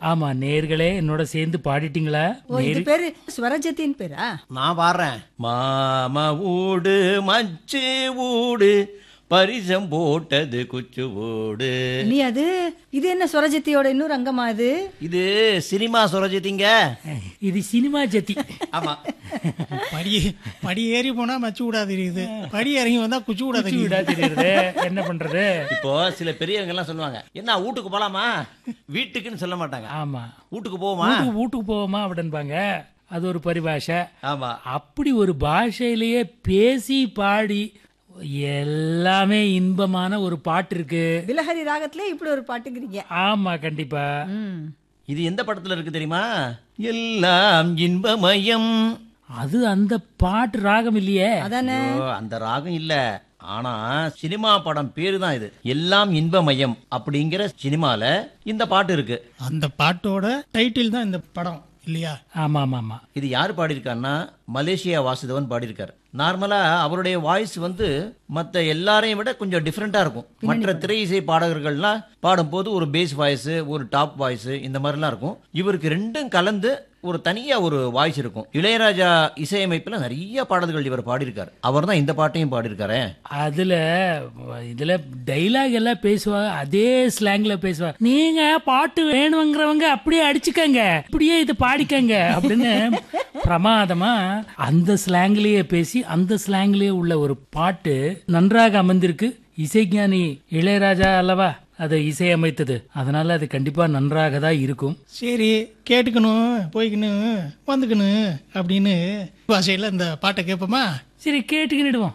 ஆமா நேர்களே என்னோட சேர்ந்து பாடிட்டீங்களா ஓ இது பேரு ஸ்வரஜத்தின் பேரா நான் பாடுறேன் மாம ஊடு மச்சு ஊடு பரிசம் போட்டது குச்சு ஓடு நீ அது இது என்ன ஸ்வரஜத்தியோட இன்னொரு அங்கமா இது இது சினிமா சுரஜித்திங்க இது சினிமா ஜத்தி ஆமா படி படி ஏறி போனா மச்சு விடாது இருக்குது படி இறங்கி வந்தா குச்சி விடாது விடா தெரியுது என்ன பண்றது இப்போ சில பெரியவங்க எல்லாம் சொல்லுவாங்க என்ன வீட்டுக்கு போலாமா வீட்டுக்குன்னு சொல்ல மாட்டாங்க ஆமா வீட்டுக்கு போவோமா வீட்டுக்கு வீட்டுக்கு போவோமா அப்படின்பாங்க அது ஒரு பரிபாஷை ஆமா அப்படி ஒரு பாஷையிலேயே பேசி பாடி எல்லாமே இன்பமான ஒரு பாட்டு இருக்கு பிலஹரி ராகத்துல இப்படி ஒரு பாட்டுக்கிறீங்க ஆமா கண்டிப்பா ம் இது எந்த படத்துல இருக்கு தெரியுமா எல்லாம் இன்பமயம் அது அந்த பாட்டு ராகம் இல்லையே அதானே ஐயோ, அந்த ராகம் இல்ல ஆனா சினிமா படம் பேரு தான் இது எல்லாம் இன்பமயம் அப்படிங்கிற சினிமால இந்த பாட்டு இருக்கு அந்த பாட்டோட டைட்டில் தான் இந்த படம் இல்லையா ஆமா ஆமா ஆமா இது யார் பாடியிருக்காருன்னா மலேசியா வாசுதேவன் பாடியிருக்காரு நார்மலா அவருடைய வாய்ஸ் வந்து மத்த எல்லாரையும் விட கொஞ்சம் டிஃப்ரெண்டா இருக்கும் மற்ற திரை இசை பாடகர்கள்லாம் பாடும்போது ஒரு பேஸ் வாய்ஸ் ஒரு டாப் வாய்ஸ் இந்த மாதிரிலாம் இருக்கும் இவருக்கு ரெண்டும் கலந்து ஒரு தனியா ஒரு வாய்ஸ் இருக்கும் இளையராஜா இசையமைப்புல நிறைய பாடல்கள் இவர் பாடியிருக்காரு அவர் தான் இந்த பாட்டையும் பாடியிருக்காரு அதுல இதுல டைலாக் எல்லாம் பேசுவாங்க அதே ஸ்லாங்ல பேசுவாங்க நீங்க பாட்டு வேணுங்கிறவங்க அப்படியே அடிச்சுக்கங்க அப்படியே இது பாடிக்கங்க அப்படின்னு பிரமாதமா அந்த ஸ்லாங்லயே பேசி அந்த ஸ்லாங்லயே உள்ள ஒரு பாட்டு நன்றாக அமைந்திருக்கு இசைஞானி இளையராஜா அல்லவா அதை இசையமைத்தது அதனால அது கண்டிப்பா நன்றாக தான் இருக்கும் சரி கேட்டுக்கணும் போய்க்கணும் வந்துக்கணும் அப்படின்னு பாஷையில் இந்த பாட்டை கேட்போமா சரி கேட்டுக்கிடுவோம்